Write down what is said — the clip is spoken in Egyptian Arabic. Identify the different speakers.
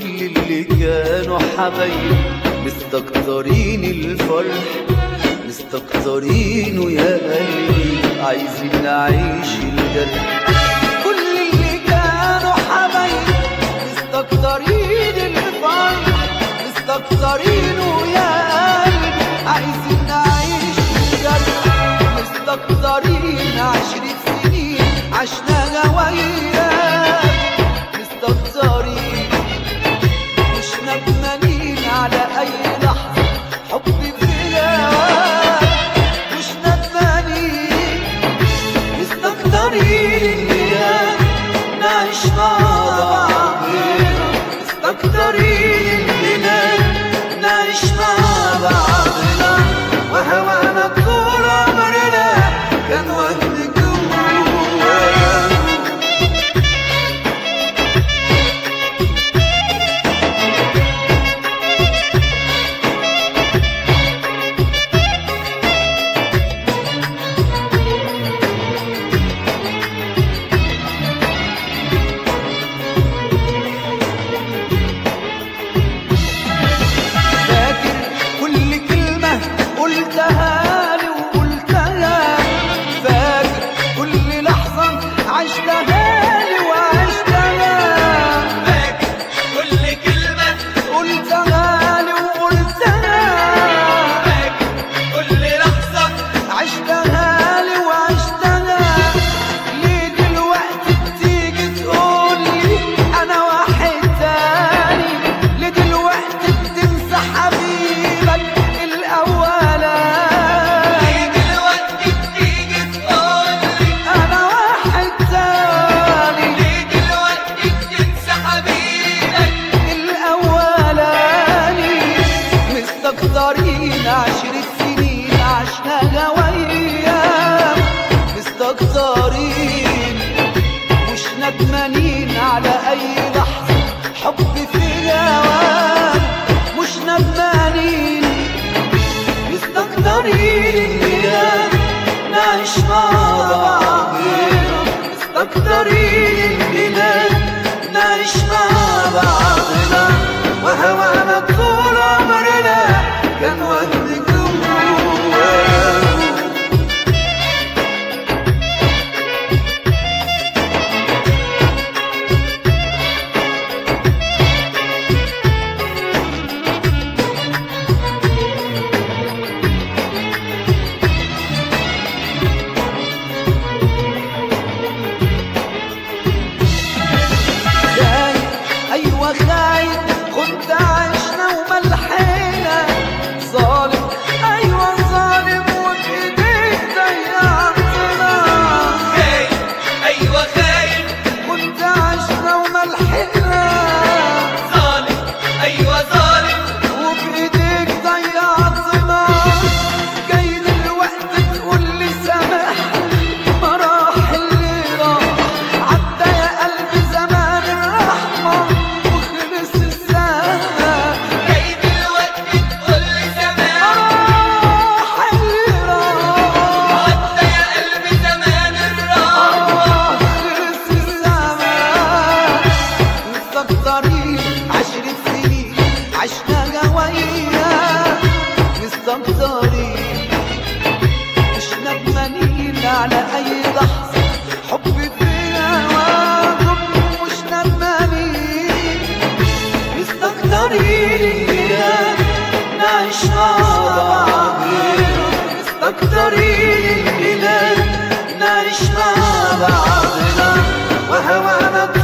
Speaker 1: اللي كانوا حبايب مستكترين الفرح مستكترينه يا قلبي عايزين نعيش الجرح كل اللي كانوا حبايب مستكترين الفرح مستكترينه يا قلبي عايزين نعيش الجرح مستكترين عشرة سنين عشناها وياك مستكترين مش ندمانين على أي لحظة حب في هواك مش ندمانين مستكترين يا نعيش مع بعضنا مستكترين بنا نعيش مع بعضنا وهوانا طول عمرنا كان وهم جوانا فاكر كل كلمة قلتها لي وقلتها فاكر كل لحظة عشتها لي وعشتها
Speaker 2: فاكر كل كلمة
Speaker 1: قلتها لي وقلتها
Speaker 2: فاكر كل لحظة
Speaker 1: عشتها لي وعشتها ليه دلوقتي بتيجي تقول لي انا واحد تاني ليه دلوقتي بتنسى حبيبك الاولاني
Speaker 2: ليه دلوقتي بتيجي تقولي
Speaker 1: انا واحد تاني
Speaker 2: ليه دلوقتي بتنسى حبيبك
Speaker 1: الاولاني مستكترين عشرة سنين عشناها وياك مستكترين مش ندمانين على اي لحظة حب في هواك مش ندمانين مستكترين يا نعيش مع بعضنا مستكترين بنا نعيش مع بعضنا وهوانا طول عمرنا كان وهم جوانا خايف ايوه خايف كنت عشنا وملحنا ظالم ايوه ظالم وبايديك ضيعتنا
Speaker 2: خايف أيوة خايف
Speaker 1: كنت عشنا وملحنا
Speaker 2: ظالم أيوة ظالم
Speaker 1: وبايديك ضيعتنا جاي دلوقتي تقول لي سامحني ما راح اللي راح عدى يا قلبي زمان الرحمة وخلص الزمان
Speaker 2: جاي دلوقتي تقولي زمان
Speaker 1: راح اللي راح
Speaker 2: عدى يا قلبي زمان الراحة
Speaker 1: خلص الزمان مستكترين عشرة سنين عشناها وياك مستكترين مش ندمانين على أي لحظة حب في هواكم مش ندمانين مستكترين يا نعيش مع بعضنا مستكترين بنا نعيش مع بعضنا وهوانا